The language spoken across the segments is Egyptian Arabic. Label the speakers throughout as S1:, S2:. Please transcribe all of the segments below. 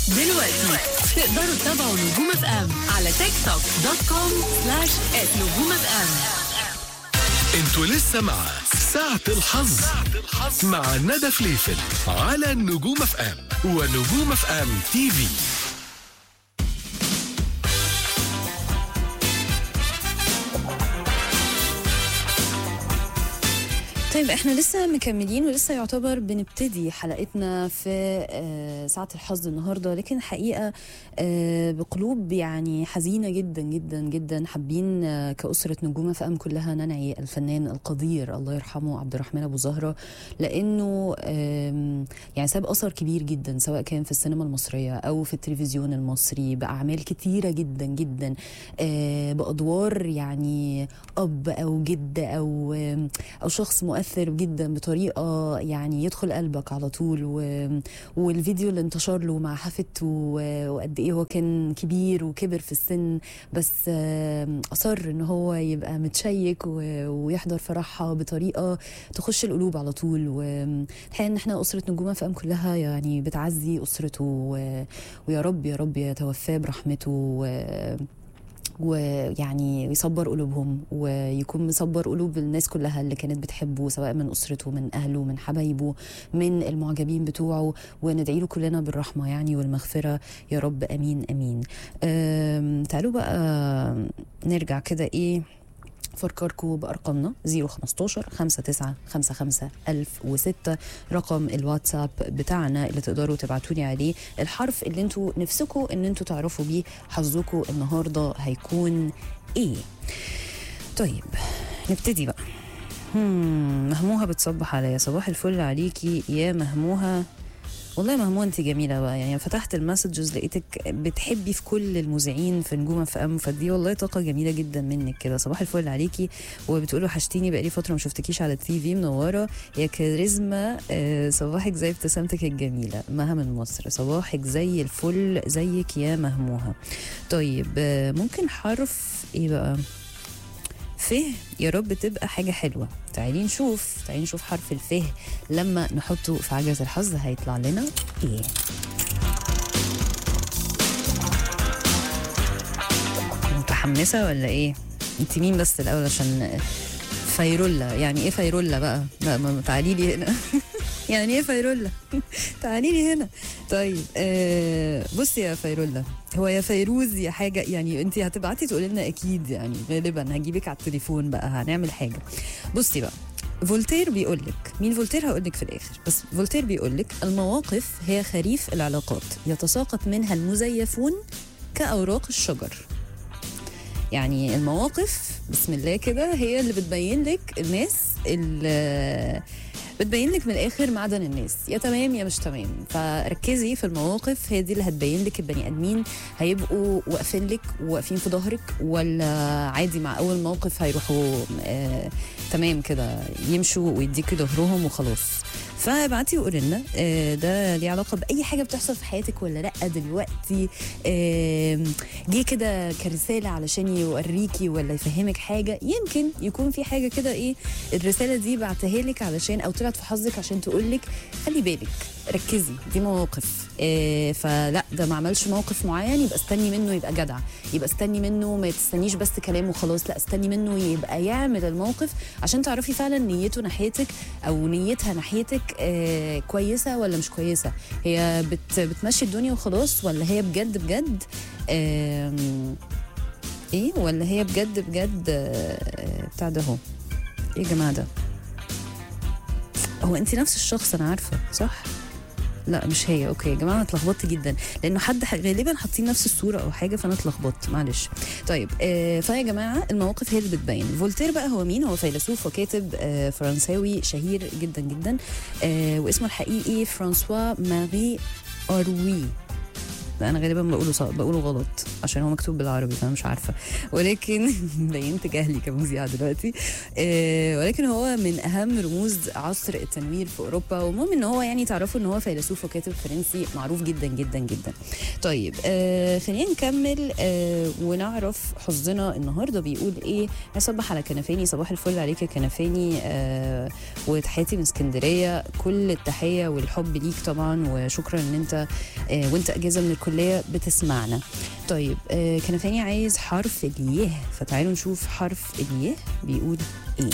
S1: دلوقتي تقدروا تتابعوا نجوم اف ام على تيك توك دوت كوم سلاش نجوم اف ام
S2: انتوا لسه مع ساعة الحظ مع ندى فليفل على نجوم اف ام ونجوم اف ام تي في
S3: طيب احنا لسه مكملين ولسه يعتبر بنبتدي حلقتنا في آه، ساعة الحظ النهاردة لكن الحقيقة آه، بقلوب يعني حزينة جدا جدا جدا حابين آه، كأسرة نجوم فأم كلها ننعي الفنان القدير الله يرحمه عبد الرحمن أبو زهرة لأنه آم، يعني ساب أثر كبير جدا سواء كان في السينما المصرية أو في التلفزيون المصري بأعمال كتيرة جدا جدا آه، بأدوار يعني أب أو جد أو آم، او شخص مؤثر جدا بطريقه يعني يدخل قلبك على طول و... والفيديو اللي انتشر له مع حفيدته و- وقد ايه هو كان كبير وكبر في السن بس آم، اصر ان هو يبقى متشيك و... ويحضر فرحها بطريقه تخش القلوب على طول والحقيقه ان احنا اسره نجوم فام كلها يعني بتعزي اسرته و... ويا رب يا رب يتوفاه برحمته و... ويعني يصبر قلوبهم ويكون مصبر قلوب الناس كلها اللي كانت بتحبه سواء من اسرته من اهله من حبايبه من المعجبين بتوعه وندعي له كلنا بالرحمه يعني والمغفره يا رب امين امين أم، تعالوا بقى نرجع كده ايه فكركم بارقامنا 015 59 55 1006 رقم الواتساب بتاعنا اللي تقدروا تبعتوا لي عليه الحرف اللي انتوا نفسكم ان انتوا تعرفوا بيه حظكم النهارده هيكون ايه طيب نبتدي بقى هم مهموها بتصبح عليا صباح الفل عليكي يا مهموها والله مهموه انت جميله بقى يعني فتحت المسجز لقيتك بتحبي في كل المذيعين في نجوم في ام فدي والله طاقه جميله جدا منك كده صباح الفل عليكي وبتقولوا وحشتيني بقالي فتره ما شفتكيش على التي في منوره يا كاريزما آه، صباحك زي ابتسامتك الجميله مها من مصر صباحك زي الفل زيك يا مهموها طيب آه، ممكن حرف ايه بقى فه يا رب تبقى حاجة حلوة تعالي نشوف تعالي نشوف حرف الفه لما نحطه في عجلة الحظ هيطلع لنا ايه متحمسة ولا ايه انت مين بس الاول عشان فيرولا يعني ايه فيرولا بقى لا ما تعالي لي هنا يعني ايه فيرولا تعالي لي هنا طيب آه بصي يا فيرولا هو يا فيروز يا حاجه يعني انت هتبعتي تقولي لنا اكيد يعني غالبا هجيبك على التليفون بقى هنعمل حاجه بصي بقى فولتير بيقول لك مين فولتير هقول لك في الاخر بس فولتير بيقول لك المواقف هي خريف العلاقات يتساقط منها المزيفون كاوراق الشجر يعني المواقف بسم الله كده هي اللي بتبين لك الناس اللي بتبين لك من الاخر معدن الناس يا تمام يا مش تمام فركزي في المواقف هي دي اللي هتبين لك البني ادمين هيبقوا واقفين لك وواقفين في ظهرك ولا عادي مع اول موقف هيروحوا آه تمام كده يمشوا ويديكوا ظهرهم وخلاص فابعتي وقولي لنا آه، ده ليه علاقه باي حاجه بتحصل في حياتك ولا لا دلوقتي آه، جه كده كرساله علشان يوريكي ولا يفهمك حاجه يمكن يكون في حاجه كده ايه الرساله دي بعتها لك علشان او طلعت في حظك عشان تقول لك خلي بالك ركزي دي مواقف آه، فلا ده ما عملش موقف معين يبقى استني منه يبقى جدع يبقى استني منه ما تستنيش بس كلامه وخلاص لا استني منه يبقى يعمل الموقف عشان تعرفي فعلا نيته ناحيتك او نيتها ناحيتك آه كويسه ولا مش كويسه هي بت بتمشي الدنيا وخلاص ولا هي بجد بجد آم، ايه ولا هي بجد بجد آه، بتاع ده اهو ايه يا جماعه ده هو انت نفس الشخص انا عارفه صح لا مش هي اوكي يا جماعه انا اتلخبطت جدا لانه حد ح- غالبا حاطين نفس الصوره او حاجه فانا اتلخبطت معلش طيب آه فيا جماعه المواقف هي اللي بتبين فولتير بقى هو مين هو فيلسوف وكاتب آه فرنساوي شهير جدا جدا آه واسمه الحقيقي فرانسوا ماري اروي لا انا غالبا بقوله ص... بقوله غلط عشان هو مكتوب بالعربي فانا مش عارفه ولكن بينت جهلي كمذيعه دلوقتي آه ولكن هو من اهم رموز عصر التنوير في اوروبا والمهم ان هو يعني تعرفوا ان هو فيلسوف وكاتب فرنسي معروف جدا جدا جدا طيب آه خلينا نكمل آه ونعرف حظنا النهارده بيقول ايه هصبح على كنفاني صباح الفل عليك يا كنفاني آه وتحياتي من اسكندريه كل التحيه والحب ليك طبعا وشكرا ان انت آه وانت اجازه من الكليه بتسمعنا طيب آه كنفاني عايز حرف اليه فتعالوا نشوف حرف اليه بيقول ايه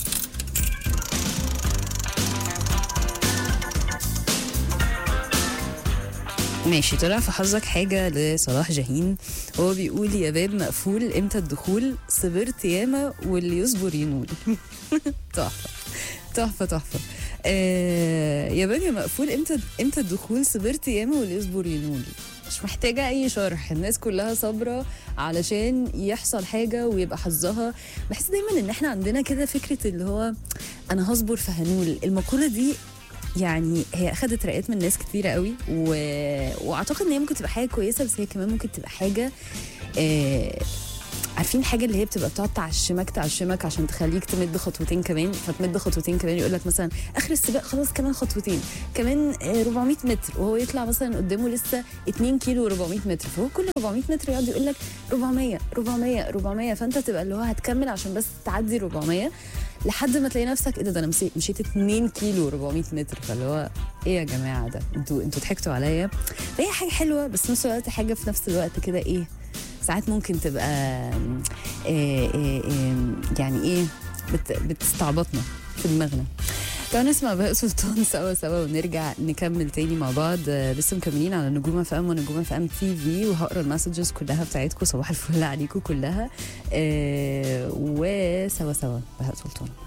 S3: ماشي طلع في حظك حاجة لصلاح جاهين هو بيقول يا باب مقفول امتى الدخول صبرت ياما واللي يصبر ينول تحفة تحفة تحفة آه يا باب يا مقفول امتى امتى الدخول صبرت ياما واللي يصبر ينول مش محتاجة أي شرح الناس كلها صابرة علشان يحصل حاجة ويبقى حظها بحس دايما إن احنا عندنا كده فكرة اللي هو أنا هصبر فهنول المقولة دي يعني هي اخذت رأيات من ناس كتيرة قوي و... واعتقد ان هي ممكن تبقى حاجه كويسه بس هي كمان ممكن تبقى حاجه آه... عارفين حاجه اللي هي بتبقى بتقعد تعشمك تعشمك عشان تخليك تمد خطوتين كمان فتمد خطوتين كمان يقول لك مثلا اخر السباق خلاص كمان خطوتين كمان آه، 400 متر وهو يطلع مثلا قدامه لسه 2 كيلو 400 متر فهو كل 400 متر يقعد يقول لك 400 400 400 فانت تبقى اللي هو هتكمل عشان بس تعدي 400 لحد ما تلاقي نفسك ايه ده ده انا مشي- مشيت 2 كيلو 400 متر فاللي هو ايه يا جماعه ده انتوا انتوا ضحكتوا عليا فهي حاجه حلوه بس في نفس الوقت حاجه في نفس الوقت كده ايه ساعات ممكن تبقى آم، إيه إيه إيه يعني ايه بت بتستعبطنا في دماغنا تعالوا نسمع بقى سلطان سوا سوا ونرجع نكمل تاني مع بعض آه، لسه مكملين على نجوم اف ام ونجوم اف ام تي في وهقرا المسجز كلها بتاعتكم صباح الفل عليكم كلها آه، وسوا سوا بهاء سلطان